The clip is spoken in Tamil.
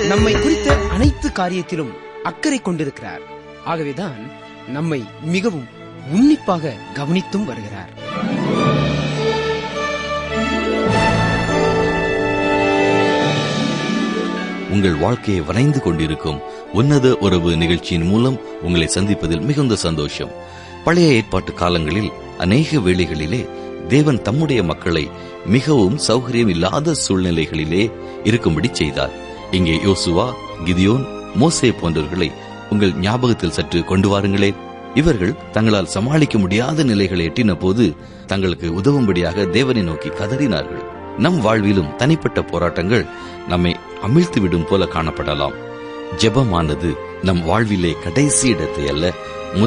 நம்மை குறித்த அனைத்து காரியத்திலும் அக்கறை கொண்டிருக்கிறார் ஆகவேதான் நம்மை மிகவும் உன்னிப்பாக கவனித்தும் வருகிறார் உங்கள் வாழ்க்கையை வரைந்து கொண்டிருக்கும் உன்னத உறவு நிகழ்ச்சியின் மூலம் உங்களை சந்திப்பதில் மிகுந்த சந்தோஷம் பழைய ஏற்பாட்டு காலங்களில் அநேக வேளைகளிலே தேவன் தம்முடைய மக்களை மிகவும் சௌகரியம் இல்லாத சூழ்நிலைகளிலே இருக்கும்படி செய்தார் இங்கே யோசுவா கிதியோன் மோசே போன்றவர்களை உங்கள் ஞாபகத்தில் சற்று கொண்டு வாருங்களேன் இவர்கள் தங்களால் சமாளிக்க முடியாத நிலைகளை எட்டின போது தங்களுக்கு உதவும்படியாக தேவனை நோக்கி கதறினார்கள் நம் வாழ்விலும் தனிப்பட்ட போராட்டங்கள் நம்மை அமிழ்த்து விடும் போல காணப்படலாம் ஜெபமானது நம் வாழ்விலே கடைசி இடத்தை அல்ல